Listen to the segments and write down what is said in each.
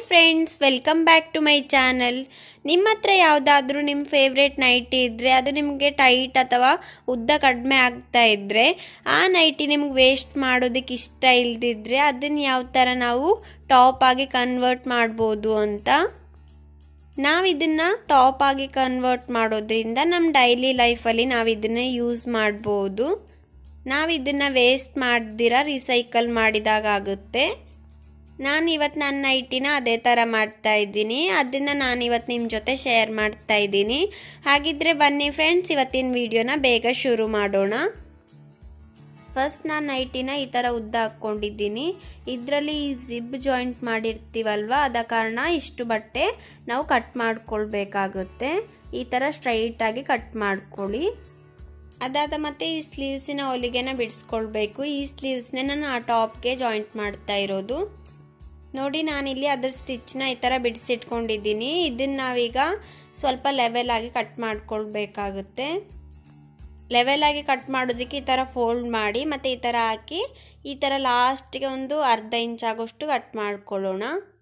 friends welcome back to my channel ನಿಮ್ಮ ಹತ್ರ ಯಾವುದಾದ್ರೂ ನಿಮ್ಮ ಫೇವ್ರೇಟ್ ನೈಟಿ ಇದ್ದರೆ ಅದು ನಿಮಗೆ ಟೈಟ್ ಅಥವಾ ಉದ್ದ ಕಡಿಮೆ ಆಗ್ತಾ ಇದ್ದರೆ ಆ ನೈಟಿ ನಿಮ್ಗೆ ವೇಸ್ಟ್ ಮಾಡೋದಕ್ಕೆ ಇಷ್ಟ ಇಲ್ದಿದ್ರೆ ಅದನ್ನು ಯಾವ ಥರ ನಾವು ಟಾಪ್ ಆಗಿ ಕನ್ವರ್ಟ್ ಮಾಡ್ಬೋದು ಅಂತ ನಾವು ಇದನ್ನು ಟಾಪ್ ಆಗಿ ಕನ್ವರ್ಟ್ ಮಾಡೋದ್ರಿಂದ ನಮ್ಮ ಡೈಲಿ ಲೈಫಲ್ಲಿ ನಾವು ಇದನ್ನು ಯೂಸ್ ಮಾಡ್ಬೋದು ನಾವು ಇದನ್ನು ವೇಸ್ಟ್ ಮಾಡ್ದಿರ ರಿಸೈಕಲ್ ಮಾಡಿದಾಗ ಆಗುತ್ತೆ ನಾನು ಇವತ್ತು ನನ್ನ ನೈಟಿನ ಅದೇ ಥರ ಮಾಡ್ತಾ ಇದ್ದೀನಿ ಅದನ್ನು ನಾನು ಇವತ್ತು ನಿಮ್ಮ ಜೊತೆ ಶೇರ್ ಮಾಡ್ತಾ ಇದ್ದೀನಿ ಹಾಗಿದ್ರೆ ಬನ್ನಿ ಫ್ರೆಂಡ್ಸ್ ಇವತ್ತಿನ ವಿಡಿಯೋನ ಬೇಗ ಶುರು ಮಾಡೋಣ ಫಸ್ಟ್ ನಾನು ನೈಟಿನ ಈ ಥರ ಉದ್ದ ಹಾಕ್ಕೊಂಡಿದ್ದೀನಿ ಇದರಲ್ಲಿ ಈ ಜಿಬ್ ಜಾಯಿಂಟ್ ಮಾಡಿರ್ತೀವಲ್ವ ಅದ ಕಾರಣ ಇಷ್ಟು ಬಟ್ಟೆ ನಾವು ಕಟ್ ಮಾಡ್ಕೊಳ್ಬೇಕಾಗುತ್ತೆ ಈ ಥರ ಸ್ಟ್ರೈಟಾಗಿ ಕಟ್ ಮಾಡ್ಕೊಳ್ಳಿ ಅದಾದ ಮತ್ತೆ ಈ ಸ್ಲೀವ್ಸಿನ ಹೊಲಿಗೆನ ಬಿಡಿಸ್ಕೊಳ್ಬೇಕು ಈ ಸ್ಲೀವ್ಸ್ನೇ ನಾನು ಆ ಟಾಪ್ಗೆ ಜಾಯಿಂಟ್ ಮಾಡ್ತಾ ಇರೋದು ನೋಡಿ ನಾನಿಲ್ಲಿ ಅದ್ರ ಸ್ಟಿಚ್ನ ಈ ಥರ ಬಿಡಿಸಿಟ್ಕೊಂಡಿದ್ದೀನಿ ಇದನ್ನು ನಾವೀಗ ಸ್ವಲ್ಪ ಲೆವೆಲ್ ಆಗಿ ಕಟ್ ಮಾಡ್ಕೊಳ್ಬೇಕಾಗುತ್ತೆ ಲೆವೆಲ್ ಆಗಿ ಕಟ್ ಮಾಡೋದಕ್ಕೆ ಈ ಥರ ಫೋಲ್ಡ್ ಮಾಡಿ ಮತ್ತು ಈ ಥರ ಹಾಕಿ ಈ ಥರ ಲಾಸ್ಟ್ಗೆ ಒಂದು ಅರ್ಧ ಇಂಚ್ ಆಗೋಷ್ಟು ಕಟ್ ಮಾಡ್ಕೊಳ್ಳೋಣ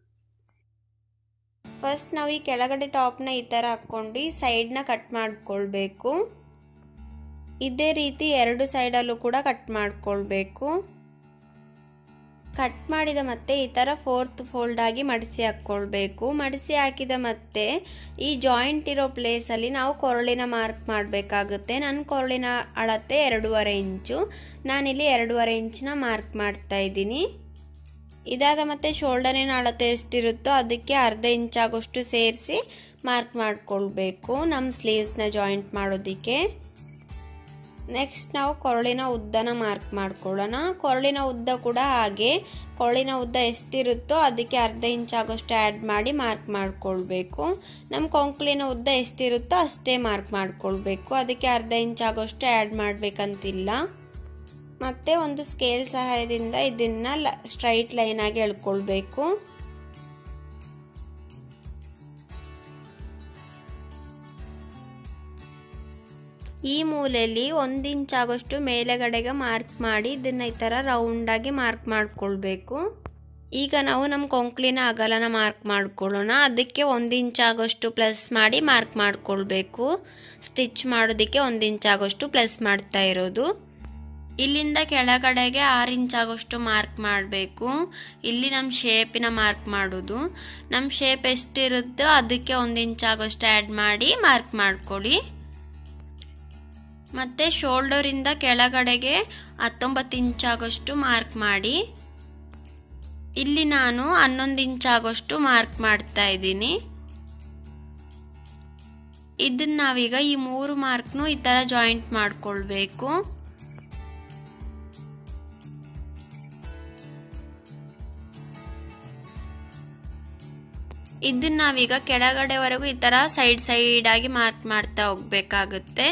ಫಸ್ಟ್ ನಾವು ಈ ಕೆಳಗಡೆ ಟಾಪ್ನ ಈ ಥರ ಹಾಕ್ಕೊಂಡು ಸೈಡ್ನ ಕಟ್ ಮಾಡ್ಕೊಳ್ಬೇಕು ಇದೇ ರೀತಿ ಎರಡು ಸೈಡಲ್ಲೂ ಕೂಡ ಕಟ್ ಮಾಡ್ಕೊಳ್ಬೇಕು ಕಟ್ ಮಾಡಿದ ಮತ್ತೆ ಈ ಥರ ಫೋರ್ತ್ ಫೋಲ್ಡ್ ಆಗಿ ಮಡಿಸಿ ಹಾಕ್ಕೊಳ್ಬೇಕು ಮಡಿಸಿ ಹಾಕಿದ ಮತ್ತೆ ಈ ಜಾಯಿಂಟ್ ಇರೋ ಪ್ಲೇಸಲ್ಲಿ ನಾವು ಕೊರಳಿನ ಮಾರ್ಕ್ ಮಾಡಬೇಕಾಗುತ್ತೆ ನನ್ನ ಕೊರಳಿನ ಅಳತೆ ಎರಡೂವರೆ ಇಂಚು ನಾನಿಲ್ಲಿ ಎರಡೂವರೆ ಇಂಚಿನ ಮಾರ್ಕ್ ಮಾಡ್ತಾ ಇದ್ದೀನಿ ಇದಾದ ಮತ್ತೆ ಶೋಲ್ಡರಿನ ಅಳತೆ ಎಷ್ಟಿರುತ್ತೋ ಅದಕ್ಕೆ ಅರ್ಧ ಇಂಚಾಗೋಷ್ಟು ಸೇರಿಸಿ ಮಾರ್ಕ್ ಮಾಡ್ಕೊಳ್ಬೇಕು ನಮ್ಮ ಸ್ಲೀವ್ಸ್ನ ಜಾಯಿಂಟ್ ಮಾಡೋದಕ್ಕೆ ನೆಕ್ಸ್ಟ್ ನಾವು ಕೊರಳಿನ ಉದ್ದನ ಮಾರ್ಕ್ ಮಾಡ್ಕೊಳ್ಳೋಣ ಕೊರಳಿನ ಉದ್ದ ಕೂಡ ಹಾಗೆ ಕೊರಳಿನ ಉದ್ದ ಎಷ್ಟಿರುತ್ತೋ ಅದಕ್ಕೆ ಅರ್ಧ ಇಂಚ್ ಆಗೋಷ್ಟು ಆ್ಯಡ್ ಮಾಡಿ ಮಾರ್ಕ್ ಮಾಡ್ಕೊಳ್ಬೇಕು ನಮ್ಮ ಕೊಂಕುಳಿನ ಉದ್ದ ಎಷ್ಟಿರುತ್ತೋ ಅಷ್ಟೇ ಮಾರ್ಕ್ ಮಾಡ್ಕೊಳ್ಬೇಕು ಅದಕ್ಕೆ ಅರ್ಧ ಇಂಚ್ ಆಗೋಷ್ಟು ಆ್ಯಡ್ ಮಾಡಬೇಕಂತಿಲ್ಲ ಮತ್ತು ಒಂದು ಸ್ಕೇಲ್ ಸಹಾಯದಿಂದ ಇದನ್ನು ಲ ಸ್ಟ್ರೈಟ್ ಲೈನಾಗಿ ಎಳ್ಕೊಳ್ಬೇಕು ಈ ಮೂಲೆಯಲ್ಲಿ ಒಂದು ಇಂಚ್ ಆಗೋಷ್ಟು ಮೇಲೆಗಡೆಗೆ ಮಾರ್ಕ್ ಮಾಡಿ ಇದನ್ನು ಈ ಥರ ರೌಂಡಾಗಿ ಮಾರ್ಕ್ ಮಾಡ್ಕೊಳ್ಬೇಕು ಈಗ ನಾವು ನಮ್ಮ ಕೊಂಕ್ಲಿನ ಅಗಲನ ಮಾರ್ಕ್ ಮಾಡ್ಕೊಳ್ಳೋಣ ಅದಕ್ಕೆ ಒಂದು ಇಂಚ್ ಆಗೋಷ್ಟು ಪ್ಲಸ್ ಮಾಡಿ ಮಾರ್ಕ್ ಮಾಡ್ಕೊಳ್ಬೇಕು ಸ್ಟಿಚ್ ಮಾಡೋದಕ್ಕೆ ಒಂದು ಇಂಚ್ ಆಗೋಷ್ಟು ಪ್ಲಸ್ ಮಾಡ್ತಾ ಇರೋದು ಇಲ್ಲಿಂದ ಕೆಳಗಡೆಗೆ ಆರು ಇಂಚ್ ಆಗೋಷ್ಟು ಮಾರ್ಕ್ ಮಾಡಬೇಕು ಇಲ್ಲಿ ನಮ್ಮ ಶೇಪಿನ ಮಾರ್ಕ್ ಮಾಡೋದು ನಮ್ಮ ಶೇಪ್ ಎಷ್ಟಿರುತ್ತೋ ಅದಕ್ಕೆ ಒಂದು ಇಂಚ್ ಆಗೋಷ್ಟು ಆ್ಯಡ್ ಮಾಡಿ ಮಾರ್ಕ್ ಮಾಡ್ಕೊಳ್ಳಿ ಮತ್ತು ಶೋಲ್ಡರಿಂದ ಕೆಳಗಡೆಗೆ ಹತ್ತೊಂಬತ್ತು ಇಂಚ್ ಆಗೋಷ್ಟು ಮಾರ್ಕ್ ಮಾಡಿ ಇಲ್ಲಿ ನಾನು ಹನ್ನೊಂದು ಇಂಚ್ ಆಗೋಷ್ಟು ಮಾರ್ಕ್ ಮಾಡ್ತಾ ಇದ್ದೀನಿ ಇದನ್ನ ನಾವೀಗ ಈ ಮೂರು ಮಾರ್ಕ್ನು ಈ ಥರ ಜಾಯಿಂಟ್ ಮಾಡ್ಕೊಳ್ಬೇಕು ಇದನ್ನ ನಾವೀಗ ಕೆಳಗಡೆವರೆಗೂ ಈ ಥರ ಸೈಡ್ ಸೈಡ್ ಆಗಿ ಮಾರ್ಕ್ ಮಾಡ್ತಾ ಹೋಗ್ಬೇಕಾಗುತ್ತೆ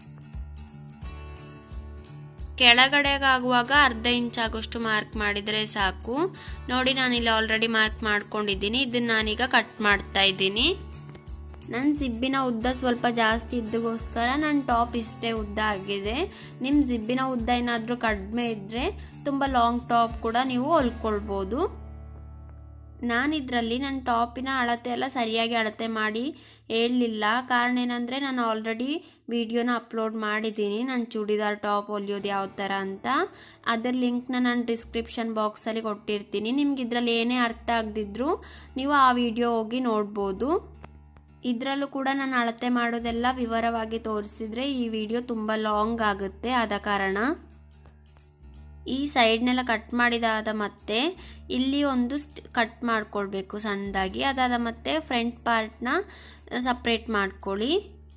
ಕೆಳಗಡೆಗಾಗುವಾಗ ಅರ್ಧ ಇಂಚ್ ಆಗೋಷ್ಟು ಮಾರ್ಕ್ ಮಾಡಿದರೆ ಸಾಕು ನೋಡಿ ನಾನಿಲ್ಲಿ ಆಲ್ರೆಡಿ ಮಾರ್ಕ್ ಮಾಡ್ಕೊಂಡಿದ್ದೀನಿ ಇದನ್ನು ನಾನೀಗ ಕಟ್ ಮಾಡ್ತಾ ಇದ್ದೀನಿ ನನ್ನ ಜಿಬ್ಬಿನ ಉದ್ದ ಸ್ವಲ್ಪ ಜಾಸ್ತಿ ಇದ್ದಗೋಸ್ಕರ ನನ್ನ ಟಾಪ್ ಇಷ್ಟೇ ಉದ್ದ ಆಗಿದೆ ನಿಮ್ಮ ಜಿಬ್ಬಿನ ಉದ್ದ ಏನಾದರೂ ಕಡಿಮೆ ಇದ್ದರೆ ತುಂಬ ಲಾಂಗ್ ಟಾಪ್ ಕೂಡ ನೀವು ಹೊಲ್ಕೊಳ್ಬೋದು ನಾನಿದ್ರಲ್ಲಿ ನನ್ನ ಟಾಪಿನ ಅಳತೆ ಎಲ್ಲ ಸರಿಯಾಗಿ ಅಳತೆ ಮಾಡಿ ಹೇಳಲಿಲ್ಲ ಕಾರಣ ಏನಂದರೆ ನಾನು ಆಲ್ರೆಡಿ ವಿಡಿಯೋನ ಅಪ್ಲೋಡ್ ಮಾಡಿದ್ದೀನಿ ನನ್ನ ಚೂಡಿದಾರ್ ಟಾಪ್ ಹೊಲಿಯೋದು ಯಾವ ಥರ ಅಂತ ಅದರ ಲಿಂಕ್ನ ನಾನು ಡಿಸ್ಕ್ರಿಪ್ಷನ್ ಬಾಕ್ಸಲ್ಲಿ ಕೊಟ್ಟಿರ್ತೀನಿ ನಿಮ್ಗೆ ಇದರಲ್ಲಿ ಏನೇ ಅರ್ಥ ಆಗದಿದ್ರೂ ನೀವು ಆ ವಿಡಿಯೋ ಹೋಗಿ ನೋಡ್ಬೋದು ಇದರಲ್ಲೂ ಕೂಡ ನಾನು ಅಳತೆ ಮಾಡೋದೆಲ್ಲ ವಿವರವಾಗಿ ತೋರಿಸಿದ್ರೆ ಈ ವಿಡಿಯೋ ತುಂಬ ಲಾಂಗ್ ಆಗುತ್ತೆ ಆದ ಕಾರಣ ಈ ಸೈಡ್ನೆಲ್ಲ ಕಟ್ ಮಾಡಿದಾದ ಮತ್ತೆ ಇಲ್ಲಿ ಒಂದು ಕಟ್ ಮಾಡ್ಕೊಳ್ಬೇಕು ಸಣ್ಣದಾಗಿ ಅದಾದ ಮತ್ತೆ ಫ್ರಂಟ್ ಪಾರ್ಟ್ನ ಸಪ್ರೇಟ್ ಮಾಡ್ಕೊಳ್ಳಿ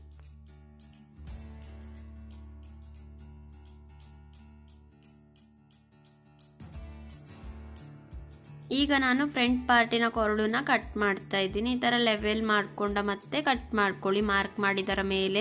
ಈಗ ನಾನು ಫ್ರಂಟ್ ಪಾರ್ಟಿನ ಕೊರಳನ್ನ ಕಟ್ ಮಾಡ್ತಾ ಇದ್ದೀನಿ ಈ ಥರ ಲೆವೆಲ್ ಮಾಡಿಕೊಂಡ ಮತ್ತೆ ಕಟ್ ಮಾಡ್ಕೊಳ್ಳಿ ಮಾರ್ಕ್ ಮಾಡಿದರ ಮೇಲೆ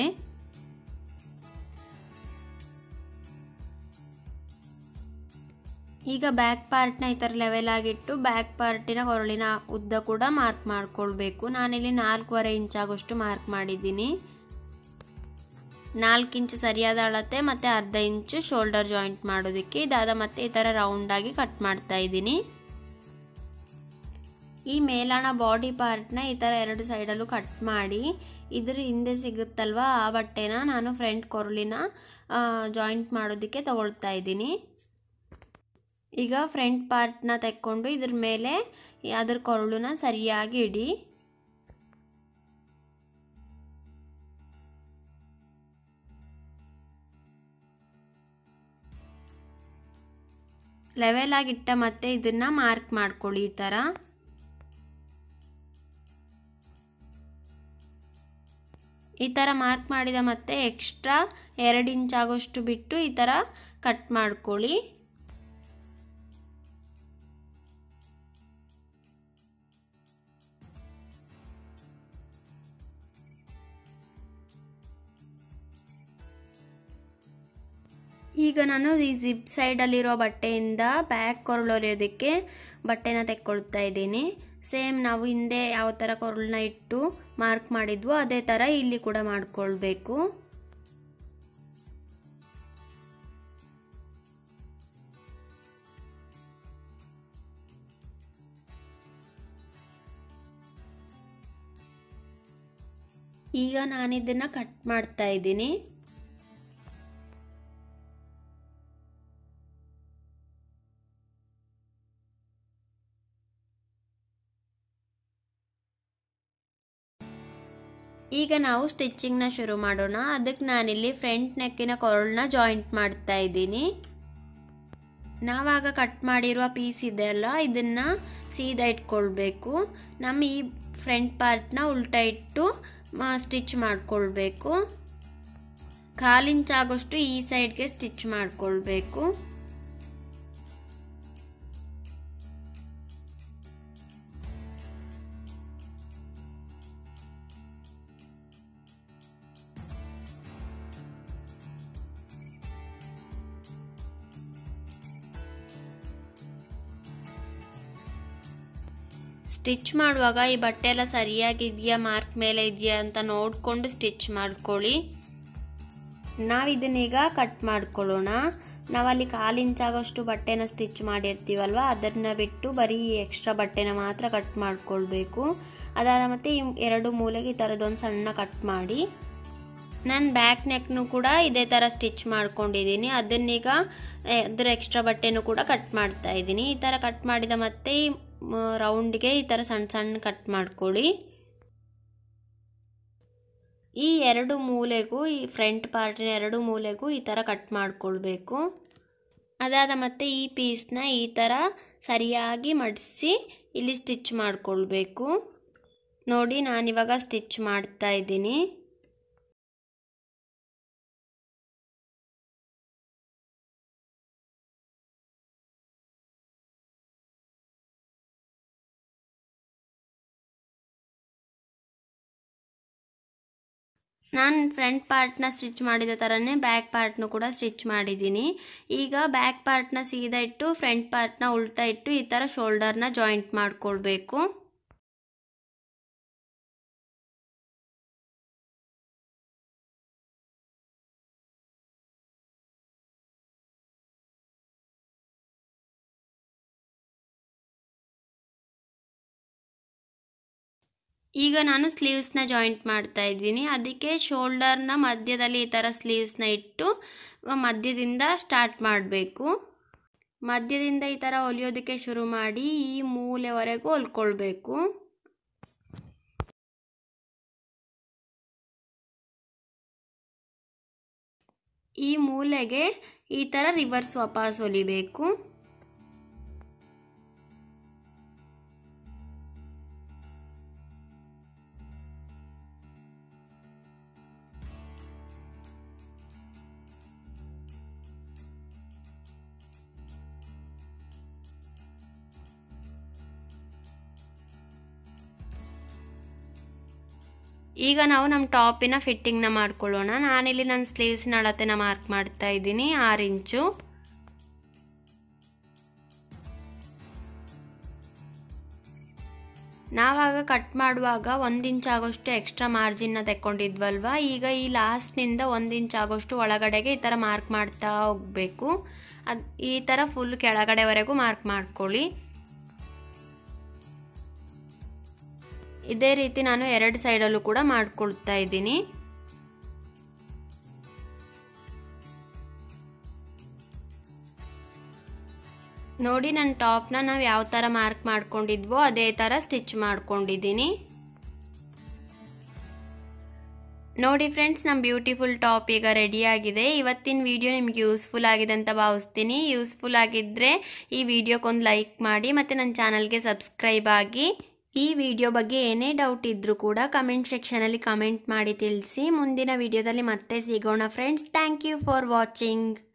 ಈಗ ಬ್ಯಾಕ್ ಪಾರ್ಟ್ನ ಈ ಥರ ಲೆವೆಲ್ ಆಗಿಟ್ಟು ಬ್ಯಾಕ್ ಪಾರ್ಟಿನ ಕೊರಳಿನ ಉದ್ದ ಕೂಡ ಮಾರ್ಕ್ ಮಾಡ್ಕೊಳ್ಬೇಕು ನಾನಿಲ್ಲಿ ನಾಲ್ಕೂವರೆ ಇಂಚ್ ಆಗೋಷ್ಟು ಮಾರ್ಕ್ ಮಾಡಿದ್ದೀನಿ ನಾಲ್ಕು ಇಂಚ್ ಸರಿಯಾದ ಅಳತೆ ಮತ್ತು ಅರ್ಧ ಇಂಚು ಶೋಲ್ಡರ್ ಜಾಯಿಂಟ್ ಮಾಡೋದಕ್ಕೆ ಇದಾದ ಮತ್ತೆ ಈ ಥರ ರೌಂಡಾಗಿ ಕಟ್ ಮಾಡ್ತಾ ಇದ್ದೀನಿ ಈ ಮೇಲಾಣ ಬಾಡಿ ಪಾರ್ಟ್ನ ಈ ಥರ ಎರಡು ಸೈಡಲ್ಲೂ ಕಟ್ ಮಾಡಿ ಇದ್ರ ಹಿಂದೆ ಸಿಗುತ್ತಲ್ವ ಆ ಬಟ್ಟೆನ ನಾನು ಫ್ರಂಟ್ ಕೊರಳಿನ ಜಾಯಿಂಟ್ ಮಾಡೋದಕ್ಕೆ ತಗೊಳ್ತಾ ಇದ್ದೀನಿ ಈಗ ಫ್ರಂಟ್ ಪಾರ್ಟ್ನ ತೆಕ್ಕೊಂಡು ಇದ್ರ ಮೇಲೆ ಅದ್ರ ಕೊರಳನ್ನ ಸರಿಯಾಗಿ ಇಡಿ ಲೆವೆಲ್ ಆಗಿಟ್ಟ ಮತ್ತೆ ಇದನ್ನ ಮಾರ್ಕ್ ಮಾಡ್ಕೊಳ್ಳಿ ಈ ಥರ ಈ ಥರ ಮಾರ್ಕ್ ಮಾಡಿದ ಮತ್ತೆ ಎಕ್ಸ್ಟ್ರಾ ಎರಡು ಇಂಚ್ ಆಗೋಷ್ಟು ಬಿಟ್ಟು ಈ ಥರ ಕಟ್ ಮಾಡ್ಕೊಳ್ಳಿ ಈಗ ನಾನು ಈ ಜಿಪ್ ಸೈಡಲ್ಲಿರೋ ಬಟ್ಟೆಯಿಂದ ಬ್ಯಾಕ್ ಕೊರಳೊರೆಯೋದಕ್ಕೆ ಬಟ್ಟೆನ ತೆಕ್ಕೊಳ್ತಾ ಇದ್ದೀನಿ ಸೇಮ್ ನಾವು ಹಿಂದೆ ಯಾವ ಥರ ಕೊರಳನ್ನ ಇಟ್ಟು ಮಾರ್ಕ್ ಮಾಡಿದ್ವೋ ಅದೇ ಥರ ಇಲ್ಲಿ ಕೂಡ ಮಾಡ್ಕೊಳ್ಬೇಕು ಈಗ ನಾನಿದನ್ನು ಕಟ್ ಮಾಡ್ತಾ ಇದ್ದೀನಿ ಈಗ ನಾವು ಸ್ಟಿಚ್ಚಿಂಗ್ನ ಶುರು ಮಾಡೋಣ ಅದಕ್ಕೆ ನಾನಿಲ್ಲಿ ಫ್ರಂಟ್ ನೆಕ್ಕಿನ ಕೊರಳನ್ನ ಜಾಯಿಂಟ್ ಮಾಡ್ತಾ ಇದ್ದೀನಿ ನಾವಾಗ ಕಟ್ ಮಾಡಿರುವ ಪೀಸ್ ಇದೆಯಲ್ಲ ಇದನ್ನು ಸೀದಾ ಇಟ್ಕೊಳ್ಬೇಕು ನಮ್ಮ ಈ ಫ್ರಂಟ್ ಪಾರ್ಟ್ನ ಉಲ್ಟಾ ಇಟ್ಟು ಸ್ಟಿಚ್ ಮಾಡ್ಕೊಳ್ಬೇಕು ಕಾಲಿಂಚ್ ಆಗೋಷ್ಟು ಈ ಸೈಡ್ಗೆ ಸ್ಟಿಚ್ ಮಾಡ್ಕೊಳ್ಬೇಕು ಸ್ಟಿಚ್ ಮಾಡುವಾಗ ಈ ಬಟ್ಟೆ ಎಲ್ಲ ಸರಿಯಾಗಿದೆಯಾ ಮಾರ್ಕ್ ಮೇಲೆ ಇದೆಯಾ ಅಂತ ನೋಡಿಕೊಂಡು ಸ್ಟಿಚ್ ಮಾಡ್ಕೊಳ್ಳಿ ನಾವು ಇದನ್ನೀಗ ಕಟ್ ಮಾಡ್ಕೊಳ್ಳೋಣ ನಾವಲ್ಲಿ ಕಾಲು ಇಂಚಾಗೋಷ್ಟು ಬಟ್ಟೆನ ಸ್ಟಿಚ್ ಮಾಡಿರ್ತೀವಲ್ವ ಅದನ್ನು ಬಿಟ್ಟು ಬರೀ ಎಕ್ಸ್ಟ್ರಾ ಬಟ್ಟೆನ ಮಾತ್ರ ಕಟ್ ಮಾಡ್ಕೊಳ್ಬೇಕು ಅದಾದ ಮತ್ತೆ ಈ ಎರಡು ಮೂಲೆಗೆ ಈ ಥರದೊಂದು ಸಣ್ಣ ಕಟ್ ಮಾಡಿ ನಾನು ಬ್ಯಾಕ್ ನೆಕ್ನು ಕೂಡ ಇದೇ ಥರ ಸ್ಟಿಚ್ ಮಾಡ್ಕೊಂಡಿದ್ದೀನಿ ಅದನ್ನೀಗ ಅದ್ರ ಎಕ್ಸ್ಟ್ರಾ ಬಟ್ಟೆನೂ ಕೂಡ ಕಟ್ ಮಾಡ್ತಾ ಇದ್ದೀನಿ ಈ ಥರ ಕಟ್ ಮಾಡಿದ ಮತ್ತೆ ಈ ರೌಂಡ್ಗೆ ಈ ಥರ ಸಣ್ಣ ಸಣ್ಣ ಕಟ್ ಮಾಡ್ಕೊಳ್ಳಿ ಈ ಎರಡು ಮೂಲೆಗೂ ಈ ಫ್ರಂಟ್ ಪಾರ್ಟಿನ ಎರಡು ಮೂಲೆಗೂ ಈ ಥರ ಕಟ್ ಮಾಡ್ಕೊಳ್ಬೇಕು ಅದಾದ ಮತ್ತೆ ಈ ಪೀಸ್ನ ಈ ಥರ ಸರಿಯಾಗಿ ಮಡಿಸಿ ಇಲ್ಲಿ ಸ್ಟಿಚ್ ಮಾಡ್ಕೊಳ್ಬೇಕು ನೋಡಿ ನಾನಿವಾಗ ಸ್ಟಿಚ್ ಮಾಡ್ತಾ ಇದ್ದೀನಿ ನಾನು ಫ್ರಂಟ್ ಪಾರ್ಟ್ನ ಸ್ಟಿಚ್ ಮಾಡಿದ ಥರನೇ ಬ್ಯಾಕ್ ಪಾರ್ಟ್ನು ಕೂಡ ಸ್ಟಿಚ್ ಮಾಡಿದ್ದೀನಿ ಈಗ ಬ್ಯಾಕ್ ಪಾರ್ಟ್ನ ಸೀದಾ ಇಟ್ಟು ಫ್ರಂಟ್ ಪಾರ್ಟ್ನ ಉಲ್ಟಾ ಇಟ್ಟು ಈ ಥರ ಶೋಲ್ಡರ್ನ ಜಾಯಿಂಟ್ ಮಾಡ್ಕೊಳ್ಬೇಕು ಈಗ ನಾನು ಸ್ಲೀವ್ಸ್ನ ಜಾಯಿಂಟ್ ಮಾಡ್ತಾ ಇದ್ದೀನಿ ಅದಕ್ಕೆ ಶೋಲ್ಡರ್ನ ಮಧ್ಯದಲ್ಲಿ ಈ ಥರ ಸ್ಲೀವ್ಸ್ನ ಇಟ್ಟು ಮಧ್ಯದಿಂದ ಸ್ಟಾರ್ಟ್ ಮಾಡಬೇಕು ಮಧ್ಯದಿಂದ ಈ ಥರ ಹೊಲಿಯೋದಕ್ಕೆ ಶುರು ಮಾಡಿ ಈ ಮೂಲೆವರೆಗೂ ಹೊಲ್ಕೊಳ್ಬೇಕು ಈ ಮೂಲೆಗೆ ಈ ಥರ ರಿವರ್ಸ್ ವಾಪಸ್ ಹೊಲಿಬೇಕು ಈಗ ನಾವು ನಮ್ಮ ಟಾಪಿನ ಫಿಟ್ಟಿಂಗ್ನ ಮಾಡ್ಕೊಳ್ಳೋಣ ನಾನಿಲ್ಲಿ ನನ್ನ ಸ್ಲೀವ್ಸಿನ ಅಳತೆನ ಮಾರ್ಕ್ ಮಾಡ್ತಾ ಇದ್ದೀನಿ ಆರು ಇಂಚು ನಾವಾಗ ಕಟ್ ಮಾಡುವಾಗ ಒಂದು ಇಂಚ್ ಆಗೋಷ್ಟು ಎಕ್ಸ್ಟ್ರಾ ಮಾರ್ಜಿನ್ನ ತೆಕ್ಕೊಂಡಿದ್ವಲ್ವ ಈಗ ಈ ಲಾಸ್ಟ್ನಿಂದ ಒಂದು ಇಂಚ್ ಆಗೋಷ್ಟು ಒಳಗಡೆಗೆ ಈ ಥರ ಮಾರ್ಕ್ ಮಾಡ್ತಾ ಹೋಗಬೇಕು ಅದು ಈ ಥರ ಫುಲ್ ಕೆಳಗಡೆವರೆಗೂ ಮಾರ್ಕ್ ಮಾಡ್ಕೊಳ್ಳಿ ಇದೇ ರೀತಿ ನಾನು ಎರಡು ಸೈಡಲ್ಲೂ ಕೂಡ ಮಾಡ್ಕೊಳ್ತಾ ಇದ್ದೀನಿ ನೋಡಿ ನನ್ನ ಟಾಪ್ನ ನಾವು ಯಾವ ಥರ ಮಾರ್ಕ್ ಮಾಡ್ಕೊಂಡಿದ್ವೋ ಅದೇ ಥರ ಸ್ಟಿಚ್ ಮಾಡ್ಕೊಂಡಿದ್ದೀನಿ ನೋಡಿ ಫ್ರೆಂಡ್ಸ್ ನಮ್ಮ ಬ್ಯೂಟಿಫುಲ್ ಟಾಪ್ ಈಗ ರೆಡಿ ಆಗಿದೆ ಇವತ್ತಿನ ವಿಡಿಯೋ ನಿಮ್ಗೆ ಯೂಸ್ಫುಲ್ ಆಗಿದೆ ಅಂತ ಭಾವಿಸ್ತೀನಿ ಯೂಸ್ಫುಲ್ ಆಗಿದ್ದರೆ ಈ ವಿಡಿಯೋಕ್ಕೊಂದು ಲೈಕ್ ಮಾಡಿ ಮತ್ತು ನನ್ನ ಚಾನಲ್ಗೆ ಸಬ್ಸ್ಕ್ರೈಬ್ ಆಗಿ ಈ ವಿಡಿಯೋ ಬಗ್ಗೆ ಏನೇ ಡೌಟ್ ಇದ್ದರೂ ಕೂಡ ಕಮೆಂಟ್ ಸೆಕ್ಷನಲ್ಲಿ ಕಮೆಂಟ್ ಮಾಡಿ ತಿಳಿಸಿ ಮುಂದಿನ ವಿಡಿಯೋದಲ್ಲಿ ಮತ್ತೆ ಸಿಗೋಣ friends thank you for watching